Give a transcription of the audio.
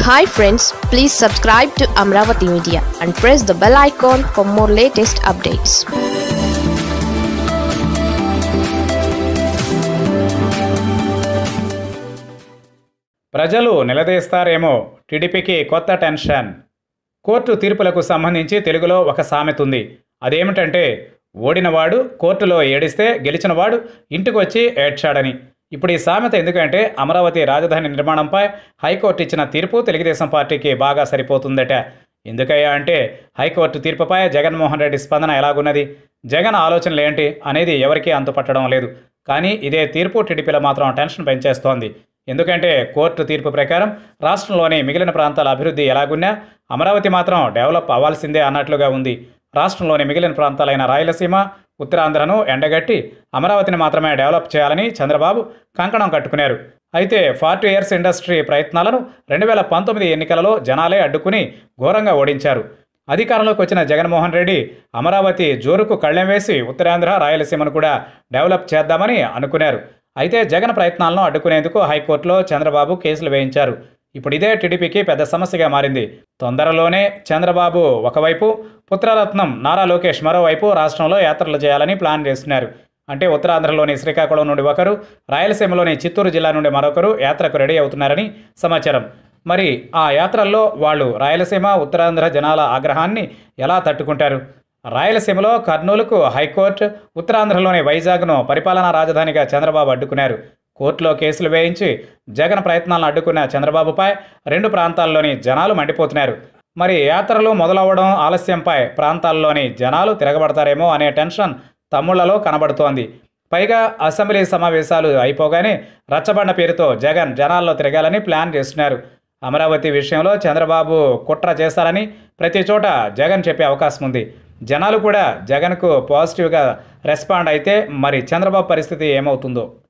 hi friends please subscribe to Amaravati media and press the bell icon for more latest updates ప్రజలు నిలదీస్తారేమో టీడీపీకి కొత్త tension court తీర్పులకు సంబంధించి తెలుగులో ఒక సామెత ఉంది అదేమిటంటే ఓడినవాడు కోర్టులో ఏడిస్తే గెలిచినవాడు ఇంటికి వచ్చి ఏడ్చాడని ఇప్పుడు ఈ సామెత ఎందుకంటే అమరావతి రాజధాని నిర్మాణంపై హైకోర్టు ఇచ్చిన తీర్పు తెలుగుదేశం పార్టీకి బాగా సరిపోతుందట ఎందుకయ్యా అంటే హైకోర్టు తీర్పుపై జగన్మోహన్ రెడ్డి స్పందన ఎలాగున్నది జగన్ ఆలోచనలు ఏంటి అనేది ఎవరికీ అంతుపట్టడం లేదు కానీ ఇదే తీర్పు టీడీపీలో మాత్రం టెన్షన్ పెంచేస్తోంది ఎందుకంటే కోర్టు తీర్పు ప్రకారం రాష్ట్రంలోని మిగిలిన ప్రాంతాల అభివృద్ధి ఎలాగున్నా అమరావతి మాత్రం డెవలప్ అవ్వాల్సిందే అన్నట్లుగా ఉంది రాష్ట్రంలోని మిగిలిన ప్రాంతాలైన రాయలసీమ ఉత్తరాంధ్రను ఎండగట్టి అమరావతిని మాత్రమే డెవలప్ చేయాలని చంద్రబాబు కంకణం కట్టుకున్నారు అయితే ఫార్టీ ఇయర్స్ ఇండస్ట్రీ ప్రయత్నాలను రెండు వేల పంతొమ్మిది ఎన్నికలలో జనాలే అడ్డుకుని ఘోరంగా ఓడించారు అధికారంలోకి వచ్చిన జగన్మోహన్ రెడ్డి అమరావతి జోరుకు కళ్ళెం వేసి ఉత్తరాంధ్ర రాయలసీమను కూడా డెవలప్ చేద్దామని అనుకున్నారు అయితే జగన్ ప్రయత్నాలను అడ్డుకునేందుకు హైకోర్టులో చంద్రబాబు కేసులు వేయించారు ఇప్పుడు ఇదే టీడీపీకి పెద్ద సమస్యగా మారింది తొందరలోనే చంద్రబాబు ఒకవైపు పుత్రరత్నం నారా లోకేష్ మరోవైపు రాష్ట్రంలో యాత్రలు చేయాలని ప్లాన్ చేస్తున్నారు అంటే ఉత్తరాంధ్రలోని శ్రీకాకుళం నుండి ఒకరు రాయలసీమలోని చిత్తూరు జిల్లా నుండి మరొకరు యాత్రకు రెడీ అవుతున్నారని సమాచారం మరి ఆ యాత్రల్లో వాళ్ళు రాయలసీమ ఉత్తరాంధ్ర జనాల ఆగ్రహాన్ని ఎలా తట్టుకుంటారు రాయలసీమలో కర్నూలుకు హైకోర్టు ఉత్తరాంధ్రలోని వైజాగ్ను పరిపాలనా రాజధానిగా చంద్రబాబు అడ్డుకున్నారు కోర్టులో కేసులు వేయించి జగన్ ప్రయత్నాలను అడ్డుకున్న చంద్రబాబుపై రెండు ప్రాంతాల్లోని జనాలు మండిపోతున్నారు మరి యాత్రలు మొదలవ్వడం ఆలస్యంపై ప్రాంతాల్లోని జనాలు తిరగబడతారేమో అనే టెన్షన్ తమ్ముళ్లలో కనబడుతోంది పైగా అసెంబ్లీ సమావేశాలు అయిపోగానే రచ్చబండ పేరుతో జగన్ జనాల్లో తిరగాలని ప్లాన్ చేస్తున్నారు అమరావతి విషయంలో చంద్రబాబు కుట్ర చేస్తారని ప్రతి చోట జగన్ చెప్పే అవకాశం ఉంది జనాలు కూడా జగన్కు పాజిటివ్గా రెస్పాండ్ అయితే మరి చంద్రబాబు పరిస్థితి ఏమవుతుందో